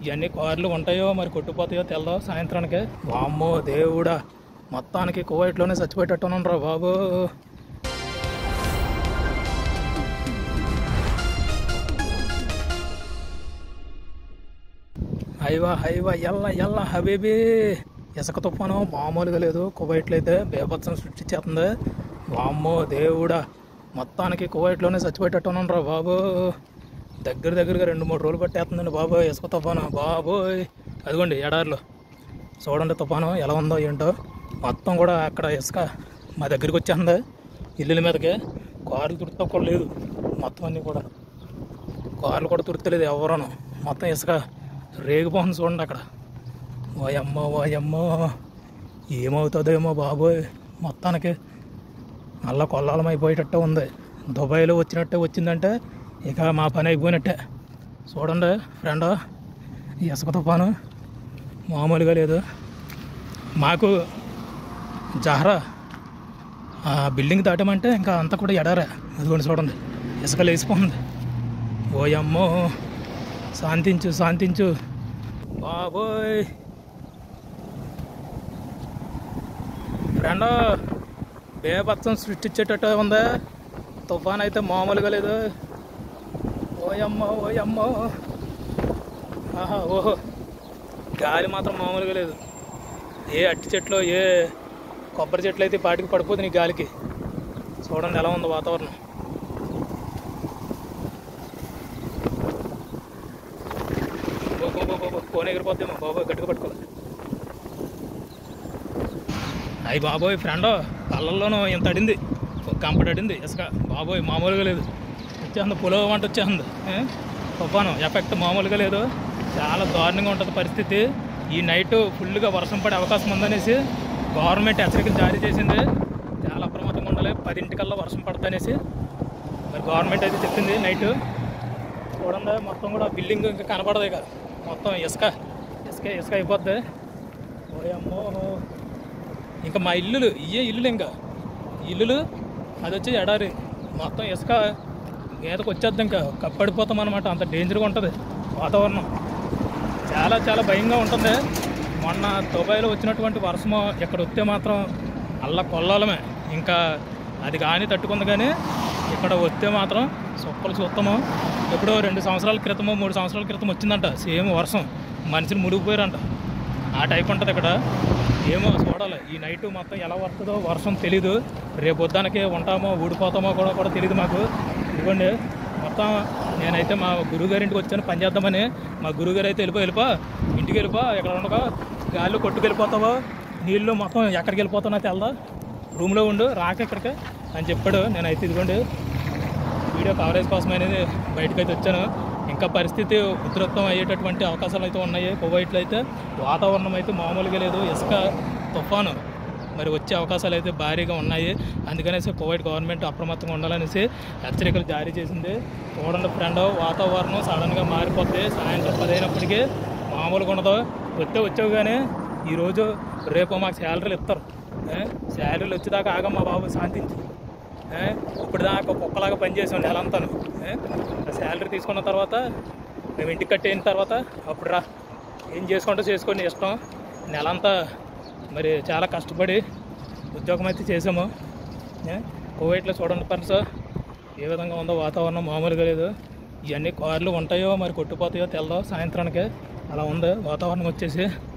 ఇవన్నీ కార్లు ఉంటాయో మరి కొట్టుపోతాయో తెలదో సాయంత్రానికి వామ్మో దేవుడా మొత్తానికి కువైట్లోనే చచ్చిపోయేటట్టున్నాను రా బాబు హైవా హైవా ఎల్ల ఎల్ల హబీబీ ఇసుక తుఫాను మామూలుగా లేదు కువైట్లో అయితే బేభత్సం సృష్టించేస్తుంది వామ్మో దేవుడా మొత్తానికి కువైట్లోనే చచ్చిపోయేటట్టున్నాను రా బాబు దగ్గర దగ్గరగా రెండు మూడు రోజులు పట్టేస్తుందండి బాబు ఇసుక తుఫాను బాబోయ్ అదిగోండి ఎడారిలో చూడండి తుఫాను ఎలా ఉందో ఏంటో మొత్తం కూడా అక్కడ ఇసుక మా దగ్గరికి వచ్చేస్తుంది ఇల్లుల మీదకి కార్లు తుడితే కూడా లేదు మొత్తం అన్నీ కూడా కార్లు కూడా తుడతలేదు ఎవరను మొత్తం ఇసుక రేగిపోతుంది చూడండి అక్కడ ఓయమ్మో ఓయమ్మో ఏమవుతుందేమో బాబోయ్ మొత్తానికి మళ్ళా కొల్లాలం అయిపోయేటట్టే ఉంది దుబాయ్లో వచ్చినట్టే వచ్చిందంటే ఇక మా పని అయిపోయినట్టే చూడండి ఫ్రెండ్ ఈ ఇసుక తుఫాను మామూలుగా లేదు మాకు జహరా ఆ బిల్డింగ్ దాటమంటే ఇంకా అంతా కూడా ఎడారే అదిగోండి చూడండి ఇసుక లేచిపోతుంది ఓయమ్మో శాంతించు శాంతించు బాబోయ్ ఫ్రెండ్ బేభత్సం సృష్టించేటట్టు ఉందా తుఫాన్ అయితే మామూలుగా లేదు ఓయమ్మో ఓయమ్మో ఆహా ఓహో గాలి మాత్రం మామూలుగా లేదు ఏ అట్టి చెట్లు ఏ కొబ్బరి చెట్లు అయితే ఈ పాటికి పడిపోతుంది ఈ గాలికి చూడండి ఎలా ఉందో వాతావరణం ఓ, ఓ, ఓ, ఓ, ఓ, ఫోన్ ఎగిరిపోద్దేమో బాబోయ్ గట్టిగా పట్టుకోవాలి అయ్యి బాబోయ్ ఫ్రెండ్ కళ్ళల్లోనూ ఇంత అడింది ఒక కంపటి అడింది ఇసుక బాబోయ్ మామూలుగా లేదు వచ్చేస్తుంది పులవ వంట వచ్చేస్తుంది ఏ? తుఫాను ఎఫెక్ట్ మామూలుగా లేదు చాలా దారుణంగా ఉంటుంది పరిస్థితి ఈ నైట్ ఫుల్గా వర్షం పడే అవకాశం ఉందనేసి గవర్నమెంట్ హెచ్చరికలు జారీ చేసింది చాలా అప్రమత్తంగా ఉండాలి పదింటికల్లా వర్షం పడుతుందనేసి మరి గవర్నమెంట్ అయితే చెప్పింది నైట్ చూడండి మొత్తం కూడా బిల్డింగ్ ఇంకా కనపడదు ఇక మొత్తం ఇసుక ఇసుక ఇసుక అయిపోద్ది ఓయమ్మో ఇంకా మా ఇల్లులు ఇయే ఇల్లులు ఇంకా ఇల్లులు అది వచ్చి ఎడారి మొత్తం ఇసుక మీదకి వచ్చేద్ది ఇంకా కప్పడిపోతాం అనమాట అంత డేంజర్గా ఉంటుంది వాతావరణం చాలా చాలా భయంగా ఉంటుంది మొన్న దుబాయ్లో వచ్చినటువంటి వర్షము ఇక్కడ వస్తే మాత్రం అల్ల కొల్లాలమే ఇంకా అది కానీ తట్టుకుంది కానీ ఇక్కడ వస్తే మాత్రం సుక్కలు చూస్తాము ఎప్పుడో రెండు సంవత్సరాల క్రితమో మూడు సంవత్సరాల క్రితం వచ్చిందంట సేమ్ వర్షం మనుషులు మునిగిపోయారంట ఆ టైప్ ఉంటుంది ఇక్కడ ఏమో చూడాలి ఈ నైట్ మొత్తం ఎలా వస్తుందో వర్షం తెలీదు రేపు పొద్దానికి ఉంటామో ఊడిపోతామో కూడా కూడా తెలియదు మాకు ఇదిగోండి మొత్తం నేనైతే మా గురువుగారి ఇంటికి వచ్చాను పని చేద్దామని మా గురువుగారు అయితే వెళ్ళిపో వెళ్ళిపో ఇంటికి వెళ్ళిపో ఎక్కడ ఉండగా గాల్లో కొట్టుకెళ్ళిపోతావో నీళ్ళు మొత్తం ఎక్కడికి వెళ్ళిపోతానో తెలదా రూమ్లో ఉండు రాక ఇక్కడికి అని చెప్పాడు నేనైతే ఇదిగోండి వీడియో కవరేజ్ కోసం అనేది బయటకు అయితే వచ్చాను ఇంకా పరిస్థితి ఉధృతం అయ్యేటటువంటి అవకాశాలు అయితే ఉన్నాయి కువైట్లో అయితే వాతావరణం అయితే మామూలుగా లేదు ఇసుక తుఫాను మరి వచ్చే అవకాశాలు అయితే భారీగా ఉన్నాయి అందుకనేసి కువైట్ గవర్నమెంట్ అప్రమత్తంగా ఉండాలనేసి హెచ్చరికలు జారీ చేసింది చూడండి ఫ్రెండ్ వాతావరణం సడన్గా మారిపోతే సాయంత్రం పదైనప్పటికీ మామూలుగా ఉండదు వస్తే వచ్చావు కానీ ఈరోజు రేపు మాకు శాలరీలు ఇస్తారు శాలరీలు వచ్చేదాకా ఆగమ్మా బాబు శాంతించి ఏ? ఇప్పుడు దాకా కుక్కలాగా పనిచేసాం నెలంతాను ఏ? ఆ శాలరీ తీసుకున్న తర్వాత మేము ఇంటికి కట్టేసిన తర్వాత అప్పుడు రా ఏం చేసుకుంటూ చేసుకోండి ఇష్టం నెలంతా మరి చాలా కష్టపడి ఉద్యోగం అయితే చేసాము ఏ? కువైట్లో చూడండి పర్స్ ఏ విధంగా ఉందో వాతావరణం మామూలుగా లేదు ఇవన్నీ కార్లు ఉంటాయో మరి కొట్టుపోతాయో తెలదో సాయంత్రానికి అలా ఉంది వాతావరణం వచ్చేసి